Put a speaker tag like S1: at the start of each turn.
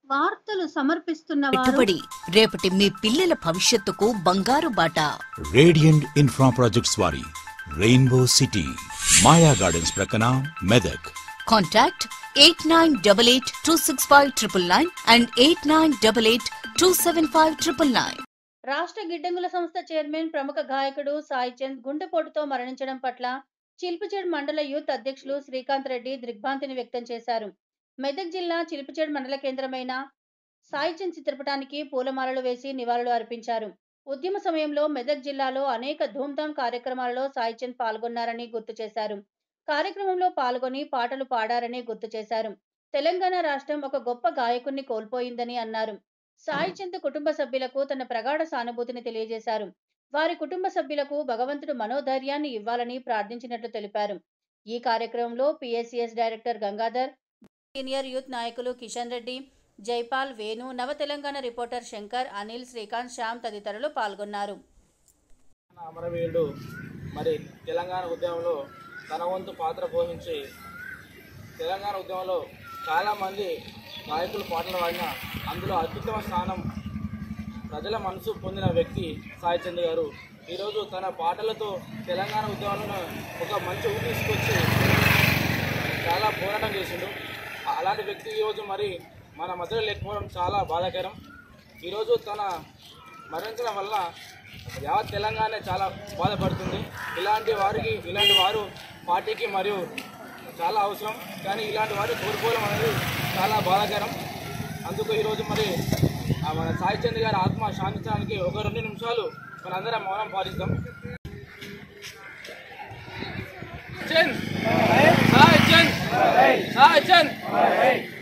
S1: వార్తలు సమర్పిస్తున్న వారు
S2: పెట్టుబడి రేపటి మీ పిల్లల భవిష్యత్తుకు బంగారు బాట
S3: రేడియంట్ ఇన్ఫ్రా ప్రాజెక్ట్స్ వారి రెయిన్బో సిటీ మాయా గార్డెన్స్ ప్రక్కన Medak
S2: contact eight nine double eight two six five triple nine and eight nine double eight two seven five triple nine
S1: రాష్ట్ర గిడ్డంగుల సంస్థ చైర్మన్ ప్రముఖ గాయకుడు సాయి చంద్ గుండెపోటుతో మరణించడం పట్ల చిల్పిచేడ్ మండల యూత్ అధ్యక్షులు శ్రీకాంత్ రెడ్డి దిగ్భ్రాంతిని వ్యక్తం చేశారు మెదక్ జిల్లా చిల్పిచేడ్ మండల కేంద్రమైన సాయి చంద్ చిత్రపటానికి పూలమాలలు వేసి నివాళులు అర్పించారు ఉద్యమ సమయంలో మెదక్ జిల్లాలో అనేక ధూమ్ధాం కార్యక్రమాలలో సాయి చంద్ పాల్గొన్నారని గుర్తు చేశారు కార్యక్రమంలో పాల్గొని పాటలు పాడారని గుర్తు చేశారు తెలంగాణ రాష్ట్రం ఒక గొప్ప గాయకుణ్ణి కోల్పోయిందని అన్నారు సాయి చంద్ కుటుంబ సభ్యులకు తన ప్రగాఢ సానుభూతిని తెలియజేశారు వారి కుటుంబ సభ్యులకు భగవంతుడు మనోధైర్యాన్ని ఇవ్వాలని ప్రార్థించినట్లు తెలిపారు ఈ కార్యక్రమంలో PSCS director Gangadhar senior youth నాయకులు కిషన్ రెడ్డి జైపాల్ వేణు నవ తెలంగాణ రిపోర్టర్ శంకర్ అనిల్ శ్రీకాంత్ శ్యామ్ తదితరులు పాల్గొన్నారు
S4: అమరవీరుడు మరి తెలంగాణ ఉద్యమంలో తన వంతు పాత్ర పోషించి తెలంగాణ ఉద్యమంలో చాలామంది నాయకులు పాటలు పాడిన అందులో అత్యుత్తమ స్థానం ప్రజల మనసు పొందిన వ్యక్తి సాయి చంద్ గారు ఈరోజు తన పాటలతో తెలంగాణ ఉద్యమంలో ఒక మంచి ఊపు తీసుకొచ్చి చాలా పోరాటం చేసిండు అలాంటి వ్యక్తి ఈరోజు మరి మన మధ్యలో లేకపోవడం చాలా బాధాకరం ఈరోజు తన మరణించడం వల్ల యావత్ తెలంగాణ చాలా బాధపడుతుంది ఇలాంటి వారికి ఇలాంటి వారు పార్టీకి మరియు చాలా అవసరం కానీ ఇలాంటి వారు కోల్పోవడం అనేది చాలా బాధాకరం అందుకు ఈరోజు మరి ఆ మన సాయి చంద్ గారి ఆత్మ శాంతించడానికి ఒక రెండు నిమిషాలు మనందరం మౌనం పాటిస్తాం చంద్ సాయి చంద్ సాయి చంద్